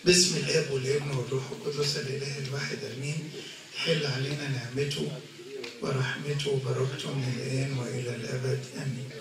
باسم الاب والابن والروح القدس الاله الواحد امين حل علينا نعمته ورحمته وبركته من الان والى الابد امين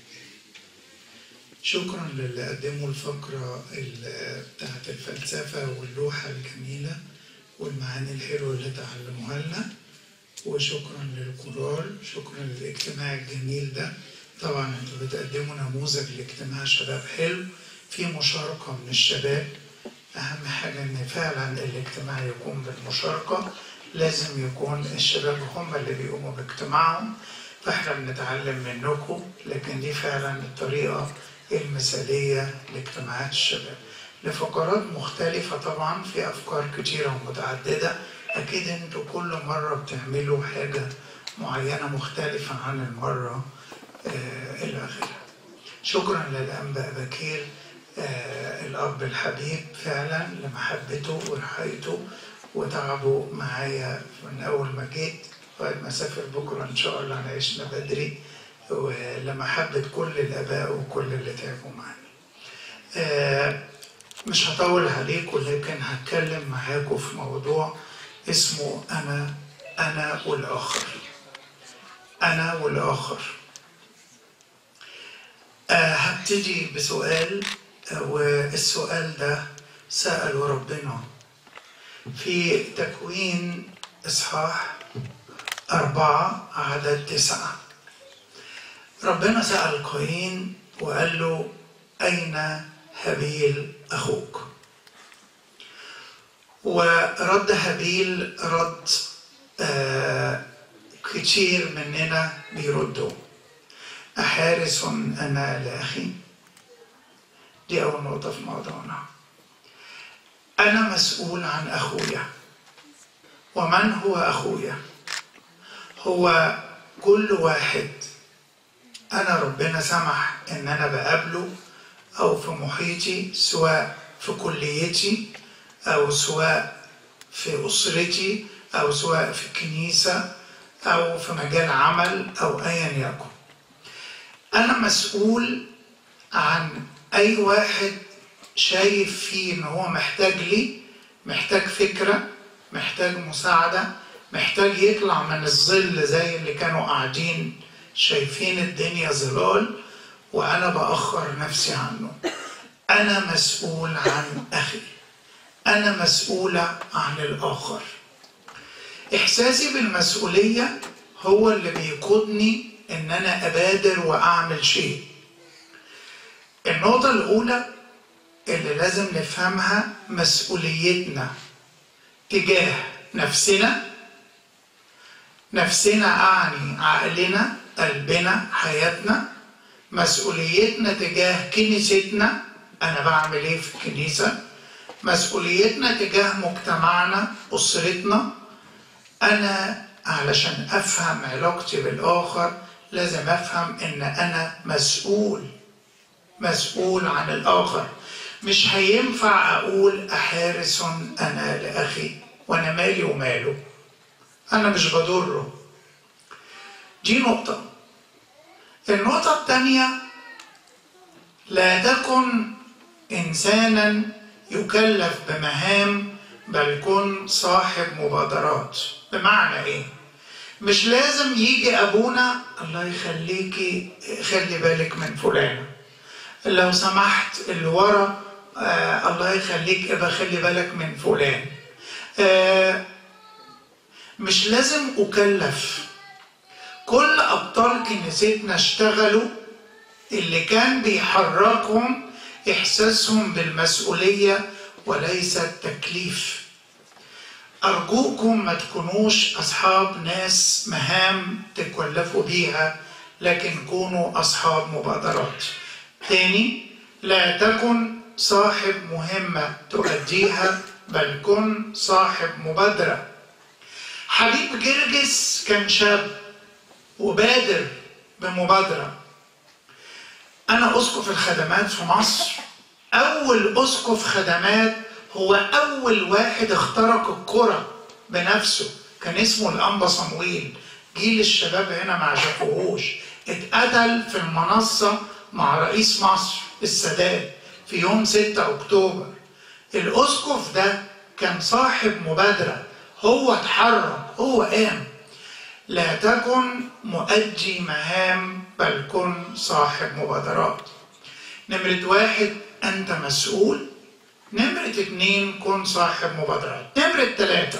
شكرا للي قدموا الفقرة ال- بتاعت الفلسفة واللوحة الجميلة والمعاني الحلوة اللي تعلموها لنا وشكرا للكورال شكرا للاجتماع الجميل ده طبعا انتوا بتقدموا نموذج لاجتماع شباب حلو في مشاركة من الشباب أهم حاجة إن فعلا الاجتماع يكون بالمشاركة لازم يكون الشباب هم اللي بيقوموا باجتماعهم فاحنا بنتعلم منكم لكن دي فعلا الطريقة المثالية لاجتماعات الشباب لفقرات مختلفة طبعا في أفكار كتيرة ومتعددة أكيد انتوا كل مرة بتعملوا حاجة معينة مختلفة عن المرة آه الأخيرة شكرا للأنباء بكير آه الأب الحبيب فعلا لمحبته ورعايته وتعبه معايا من أول ما جيت لغاية ما أسافر بكرة إن شاء الله نعيشنا بدري ولمحبة كل الآباء وكل اللي تعبوا معانا. آه مش هطول عليكم لكن هتكلم معاكم في موضوع اسمه أنا أنا والآخر. أنا والآخر. آه هبتدي بسؤال آه والسؤال ده سأله ربنا في تكوين إصحاح أربعة عدد تسعة ربنا سأل قايين وقال له أين هابيل أخوك ورد هابيل رد آه كتير مننا بيردوا أحارس أنا لأخي دي أول نقطة في موضوعنا أنا مسؤول عن أخويا ومن هو أخويا هو كل واحد أنا ربنا سمح إن أنا بقابله أو في محيطي سواء في كليتي أو سواء في أسرتي أو سواء في الكنيسة أو في مجال عمل أو أيا يكن أنا مسؤول عن أي واحد شايف فيه إن هو محتاج لي محتاج فكرة محتاج مساعدة محتاج يطلع من الظل زي اللي كانوا قاعدين شايفين الدنيا ظلال وأنا بأخر نفسي عنه أنا مسؤول عن أخي أنا مسؤولة عن الآخر إحساسي بالمسؤولية هو اللي بيقودني إن أنا أبادر وأعمل شيء النقطة الأولى اللي لازم نفهمها مسؤوليتنا تجاه نفسنا نفسنا أعني عقلنا قلبنا حياتنا مسؤوليتنا تجاه كنيستنا أنا بعمل إيه في الكنيسة مسؤوليتنا تجاه مجتمعنا أسرتنا أنا علشان أفهم علاقتي بالآخر لازم أفهم إن أنا مسؤول مسؤول عن الآخر مش هينفع أقول أحارس أنا لأخي وأنا مالي وماله أنا مش بضره دي نقطة النقطة الثانية لا تكن إنسانا يكلف بمهام بل كن صاحب مبادرات بمعنى إيه؟ مش لازم يجي أبونا الله يخليكي خلي بالك من فلانة لو سمحت اللي ورا آه الله يخليك ابقى خلي بالك من فلان آه مش لازم أكلف كل أبطال كنيستنا اشتغلوا اللي كان بيحركهم إحساسهم بالمسؤولية وليس التكليف أرجوكم ما تكونوش أصحاب ناس مهام تكلفوا بيها لكن كونوا أصحاب مبادرات تاني لا تكن صاحب مهمة تؤديها بل كن صاحب مبادرة حبيب جرجس كان شاب وبادر بمبادرة أنا أسقف الخدمات في مصر أول أسقف خدمات هو أول واحد اخترق الكرة بنفسه كان اسمه الأنبا صمويل جيل الشباب هنا ما شافوهوش اتقتل في المنصة مع رئيس مصر السادات في يوم 6 أكتوبر الأسقف ده كان صاحب مبادرة هو اتحرك هو قام لا تكن مؤدي مهام بل كن صاحب مبادرات نمرة واحد أنت مسؤول نمرة اتنين كن صاحب مبادرات نمرة تلاتة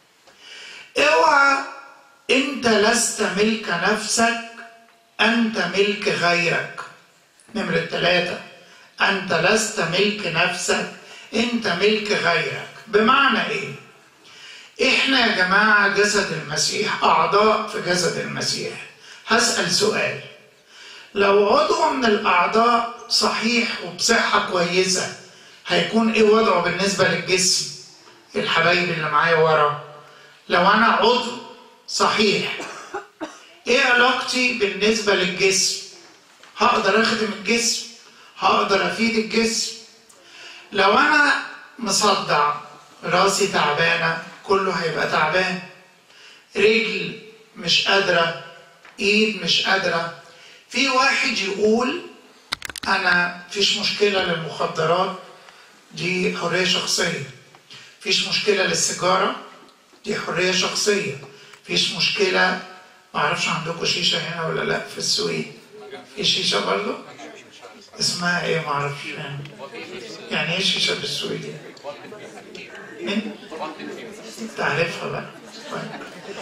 اوعى انت لست ملك نفسك انت ملك غيرك نمرة ثلاثة انت لست ملك نفسك انت ملك غيرك بمعنى ايه احنا يا جماعة جسد المسيح اعضاء في جسد المسيح هسأل سؤال لو عضو من الاعضاء صحيح وبصحة كويسة هيكون ايه وضعه بالنسبة للجسم الحبايب اللي معايا ورا لو انا عضو صحيح ايه علاقتي بالنسبه للجسم هقدر اخدم الجسم هقدر افيد الجسم لو انا مصدع راسي تعبانه كله هيبقى تعبان رجل مش قادره ايد مش قادره في واحد يقول انا فيش مشكله للمخدرات دي حريه شخصيه فيش مشكله للسيجاره دي حريه شخصيه فيش مشكله ما اعرفش عندكم شيشه هنا ولا لا في السويد في شيشه برضه اسمها ايه ما اعرفش يعني يعني ايه شيشه بالسويدي مين تعرفها بقى طيب.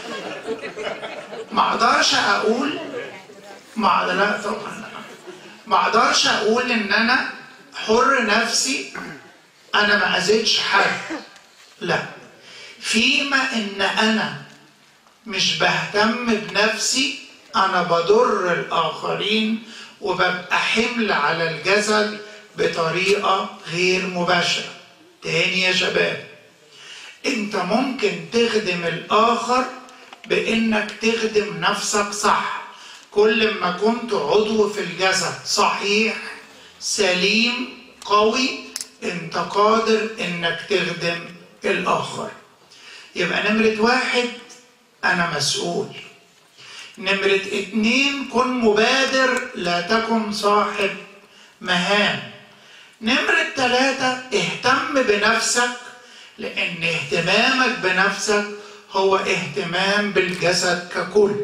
ما اقدرش اقول ما لا طبعا لا. ما اقدرش اقول ان انا حر نفسي انا ما اذيتش حد لا فيما ان انا مش بهتم بنفسي انا بضر الاخرين وببقى حمل على الجسد بطريقه غير مباشره تاني يا شباب انت ممكن تخدم الاخر بانك تخدم نفسك صح كل ما كنت عضو في الجسد صحيح سليم قوي انت قادر انك تخدم الاخر يبقى نمرة واحد انا مسؤول نمرة اتنين كن مبادر لا تكن صاحب مهام نمرة ثلاثة اهتم بنفسك لأن اهتمامك بنفسك هو اهتمام بالجسد ككل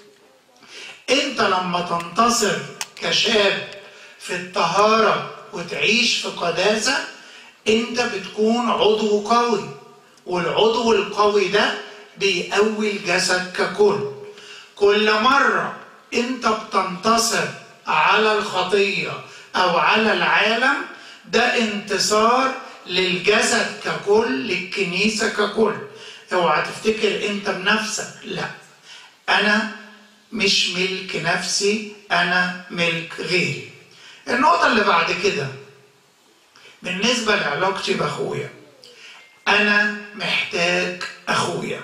انت لما تنتصر كشاب في الطهارة وتعيش في قداسة انت بتكون عضو قوي والعضو القوي ده بيقوي الجسد ككل كل مرة انت بتنتصر على الخطية او على العالم ده انتصار للجسد ككل للكنيسة ككل اوعى تفتكر انت بنفسك لا انا مش ملك نفسي انا ملك غيري النقطة اللي بعد كده بالنسبة لعلاقتي باخويا انا محتاج اخويا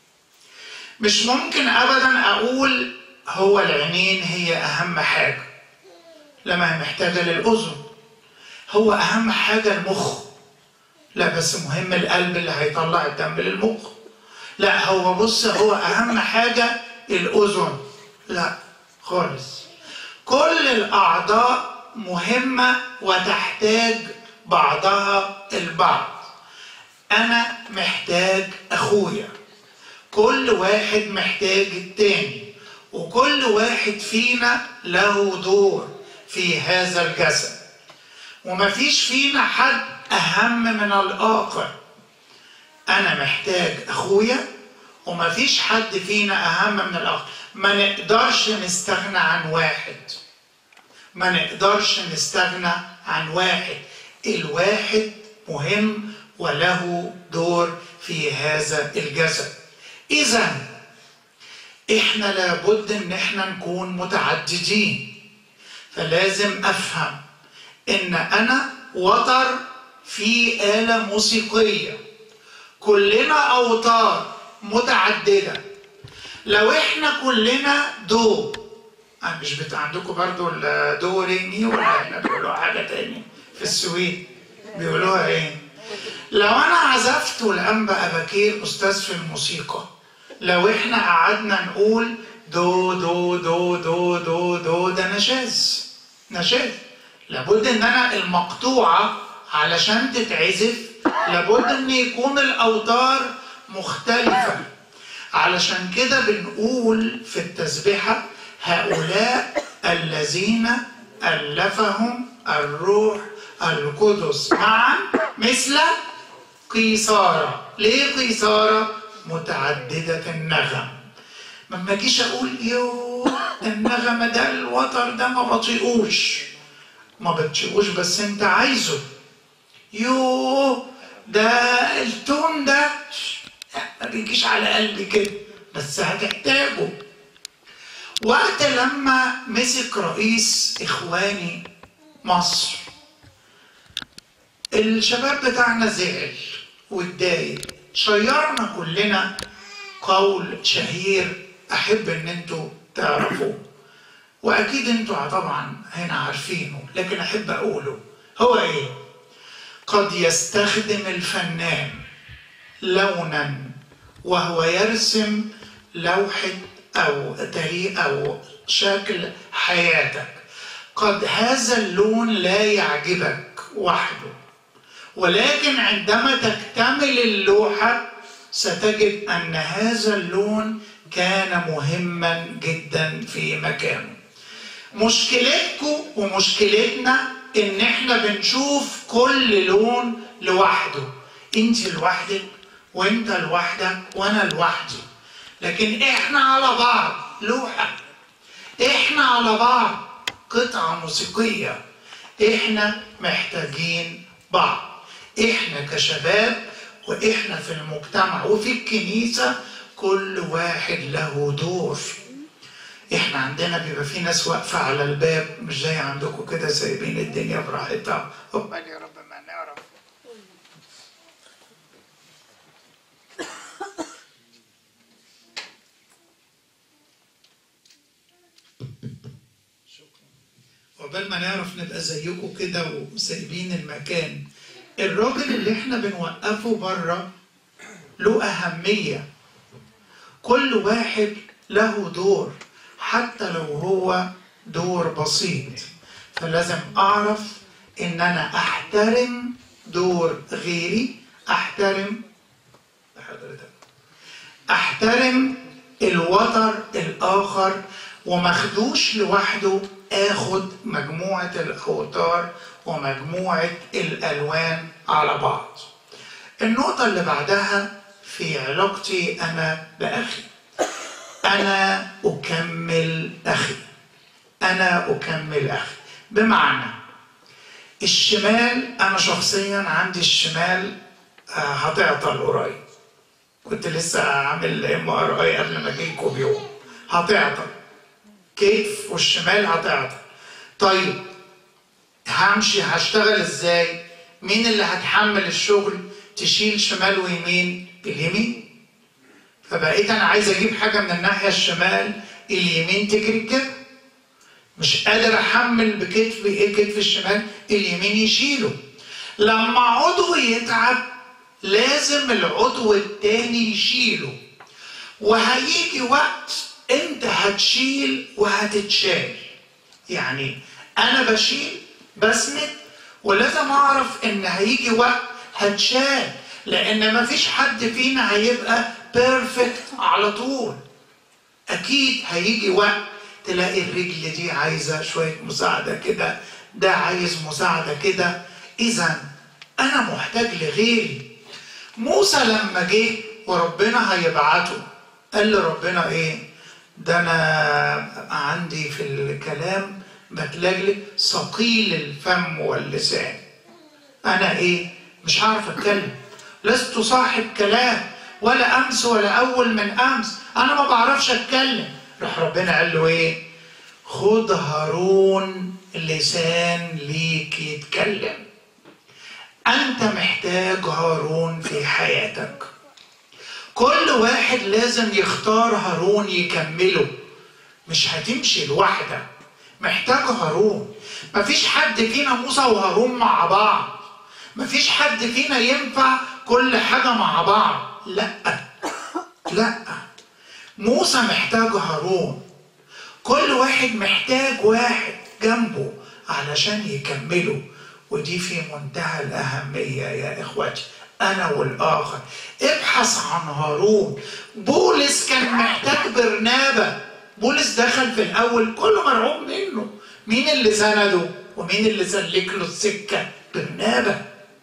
مش ممكن ابدا اقول هو العينين هي اهم حاجة لما هي محتاجة للاذن هو اهم حاجة المخ لا بس مهم القلب اللي هيطلع الدم للمخ لا هو بص هو اهم حاجة الاذن لا خالص كل الاعضاء مهمة وتحتاج بعضها البعض انا محتاج اخويا كل واحد محتاج التاني وكل واحد فينا له دور في هذا الجسد ومفيش فينا حد اهم من الاخر انا محتاج اخويا ومفيش حد فينا اهم من الاخر ما نقدرش نستغنى عن واحد ما نقدرش نستغنى عن واحد الواحد مهم وله دور في هذا الجسد اذا احنا لابد ان احنا نكون متعددين فلازم افهم ان انا وتر في آلة موسيقية كلنا أوتار متعددة لو احنا كلنا دو أنا مش بتاع عندكم برضو الدو ريني ولا احنا بيقولوا حاجة تاني في السويد بيقولوها ايه لو انا عزفت والانبا اباكير استاذ في الموسيقى لو احنا قعدنا نقول دو دو دو دو دو دو ده نشاز نشاز لابد ان انا المقطوعه علشان تتعزف لابد ان يكون الاوتار مختلفه علشان كده بنقول في التسبيحه هؤلاء الذين الفهم الروح القدس معا مثل قيصارة ليه قيصارة متعددة النغم ما اجيش اقول يو النغمة ده الوتر ده ما بطيقوش ما بتطيقوش بس انت عايزه يو ده التون ده ما بيجيش على قلبي كده بس هتحتاجه وقت لما مسك رئيس اخواني مصر الشباب بتاعنا زعل واتضايق شيرنا كلنا قول شهير احب ان انتوا تعرفوه واكيد انتوا طبعا هنا عارفينه لكن احب اقوله هو ايه قد يستخدم الفنان لونا وهو يرسم لوحة أو طريق أو شكل حياتك قد هذا اللون لا يعجبك وحده ولكن عندما تكتمل اللوحة ستجد أن هذا اللون كان مهما جدا في مكانه مشكلتكم ومشكلتنا ان احنا بنشوف كل لون لوحده انت لوحدك وانت لوحدك وانا لوحدي لكن احنا على بعض لوحة احنا على بعض قطعة موسيقية احنا محتاجين بعض احنا كشباب واحنا في المجتمع وفي الكنيسة كل واحد له دور احنا عندنا بيبقى في ناس واقفة على الباب مش زي عندكم كده سايبين الدنيا براحتها عقبال يا رب ما نعرف عقبال ما نعرف نبقى زيكم كده وسايبين المكان الراجل اللي احنا بنوقفه بره له أهمية كل واحد له دور حتى لو هو دور بسيط فلازم أعرف إن أنا أحترم دور غيري أحترم حضرتك أحترم الوتر الآخر ومخدوش لوحده آخد مجموعة الأوتار ومجموعة الألوان على بعض النقطة اللي بعدها في علاقتي أنا بأخي أنا أكمل أخي أنا أكمل أخي بمعنى الشمال أنا شخصيا عندي الشمال هتعطل قريب كنت لسه عامل ام ار اي قبل ما اجيلكم بيوم هتعطل كيف والشمال هتعطل طيب همشي هشتغل ازاي مين اللي هتحمل الشغل تشيل شمال ويمين اليمين فبقيت انا عايز اجيب حاجه من الناحيه الشمال اليمين تجري كده مش قادر احمل بكتف ايه كتف الشمال اليمين يشيله لما عضو يتعب لازم العضو التاني يشيله وهيجي وقت انت هتشيل وهتتشال يعني انا بشيل بسند ولازم اعرف ان هيجي وقت هتشال لان مفيش حد فينا هيبقى بيرفكت على طول اكيد هيجي وقت تلاقي الرجل دي عايزه شويه مساعده كده ده عايز مساعده كده اذا انا محتاج لغيري موسى لما جه وربنا هيبعته قال لربنا ايه ده انا عندي في الكلام بتلجلج ثقيل الفم واللسان انا ايه مش عارف اتكلم لست صاحب كلام ولا امس ولا اول من امس انا ما بعرفش اتكلم راح ربنا قال له ايه خد هارون لسان ليك يتكلم انت محتاج هارون في حياتك كل واحد لازم يختار هارون يكمله مش هتمشي لوحدك محتاج هارون مفيش حد فينا موسى وهارون مع بعض مفيش حد فينا ينفع كل حاجة مع بعض لا لا موسى محتاج هارون كل واحد محتاج واحد جنبه علشان يكمله ودي في منتهى الأهمية يا إخواتي أنا والآخر ابحث عن هارون بولس كان محتاج برنابة بولس دخل في الأول كله مرعوب منه مين اللي سنده ومين اللي سلك له السكة برنابة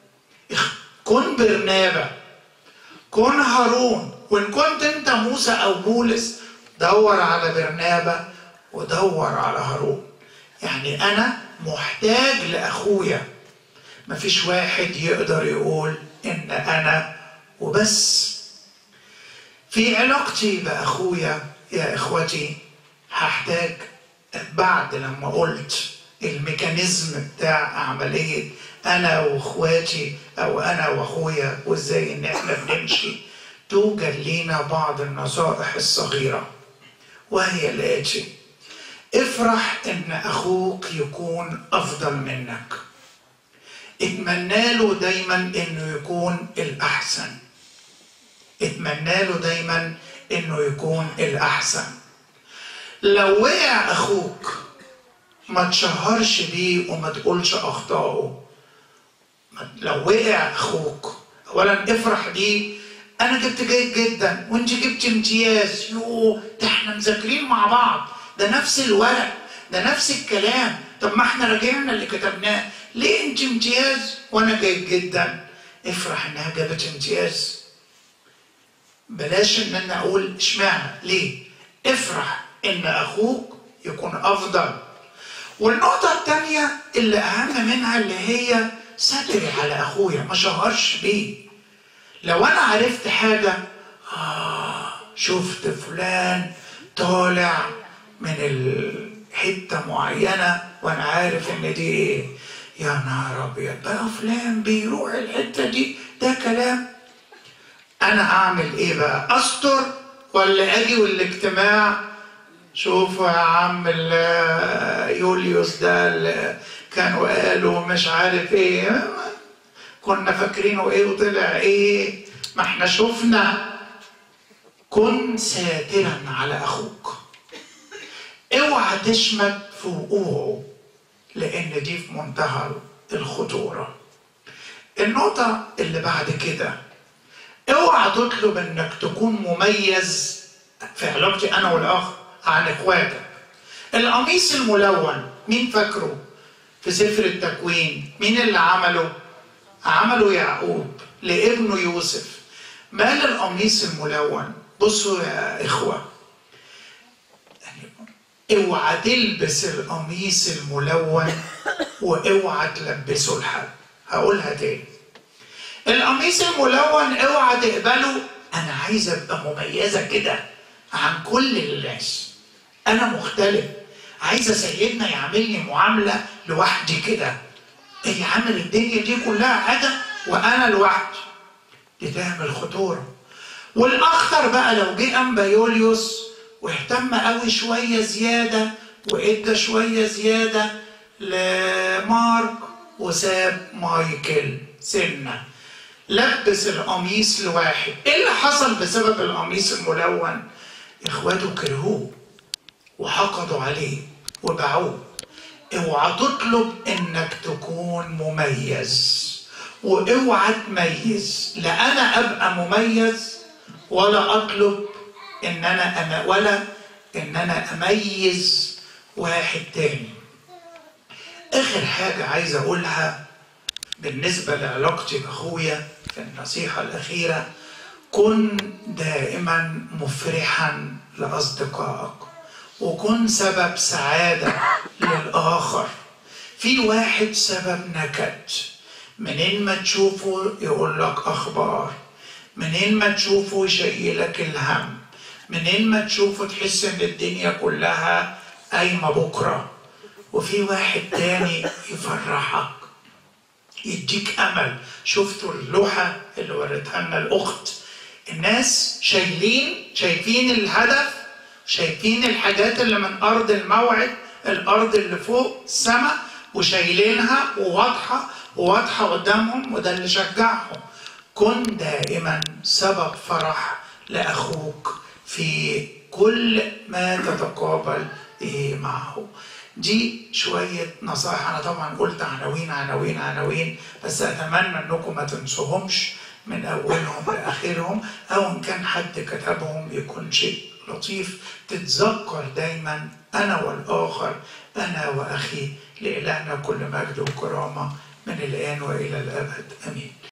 كن برنابة كن هارون وإن كنت أنت موسى أو بولس دور على برنابة ودور على هارون يعني أنا محتاج لأخويا مفيش واحد يقدر يقول إن أنا وبس في علاقتي بأخويا يا إخوتي هحتاج بعد لما قلت الميكانيزم بتاع عملية أنا وإخواتي أو أنا وأخويا وإزاي إن إحنا بنمشي توجد لينا بعض النصائح الصغيرة وهي الآتي افرح إن أخوك يكون أفضل منك اتمنى له دايما إنه يكون الأحسن اتمنى له دايما إنه يكون الأحسن لو وقع أخوك ما تشهرش بيه وما تقولش أخطائه لو وقع أخوك أولا افرح بيه أنا جبت جيد جدا وأنت جبت امتياز يوه ده احنا مذاكرين مع بعض ده نفس الورق ده نفس الكلام طب ما احنا راجعنا اللي كتبناه ليه انت امتياز وانا جيد جدا افرح انها جابت امتياز بلاش ان انا اقول اشمعنى ليه افرح ان اخوك يكون افضل والنقطة الثانية اللي أهم منها اللي هي ستري على أخويا ما شهرش بيه لو أنا عرفت حاجة آه شفت فلان طالع من الحتة معينة وأنا عارف إن دي إيه يا نهار أبيض بقى فلان بيروح الحتة دي ده كلام أنا أعمل إيه بقى أستر ولا أجي والاجتماع شوفوا يا عم يوليوس ده اللي كانوا قالوا مش عارف ايه كنا فاكرينه ايه وطلع ايه ما احنا شفنا كن ساترا على اخوك اوعى تشمت في وقوعه لان دي في منتهى الخطوره النقطه اللي بعد كده اوعى تطلب انك تكون مميز في علاقتي انا والاخر عن اخواتك القميص الملون مين فاكره في سفر التكوين مين اللي عمله عمله يعقوب لابنه يوسف مال القميص الملون بصوا يا اخوه اوعى تلبس القميص الملون واوعى تلبسه لحد هقولها تاني القميص الملون اوعى تقبله انا عايز ابقى مميزه كده عن كل الناس انا مختلف عايزه سيدنا يعاملني معامله لوحدي كده ايه عامل الدنيا دي كلها حاجه وانا لوحدي دي تعمل خطوره والاخطر بقى لو جه انبا يوليوس واهتم قوي شويه زياده وادى شويه زياده لمارك وساب مايكل سنه لبس القميص لواحد ايه اللي حصل بسبب القميص الملون اخواته كرهوه وحقدوا عليه وباعوه اوعى تطلب انك تكون مميز واوعى تميز لا انا ابقى مميز ولا اطلب ان انا أما ولا ان انا اميز واحد تاني اخر حاجه عايز اقولها بالنسبه لعلاقتي باخويا في النصيحه الاخيره كن دائما مفرحا لاصدقائك وكن سبب سعاده للاخر في واحد سبب نكد منين ما تشوفه يقول لك اخبار منين ما تشوفه يشيلك الهم منين ما تشوفه تحس ان الدنيا كلها قايمه بكره وفي واحد تاني يفرحك يديك امل شفتوا اللوحه اللي وريتها لنا الاخت الناس شايلين شايفين الهدف شايفين الحاجات اللي من ارض الموعد الارض اللي فوق السماء وشايلينها وواضحه وواضحه قدامهم وده اللي شجعهم كن دائما سبب فرح لاخوك في كل ما تتقابل به معه دي شوية نصائح أنا طبعا قلت عناوين عناوين عناوين بس أتمنى أنكم ما تنسوهمش من أولهم لآخرهم أو إن كان حد كتبهم يكون شيء لطيف تتذكر دايما أنا والآخر أنا وأخي لإلهنا كل مجد وكرامة من الآن وإلى الأبد آمين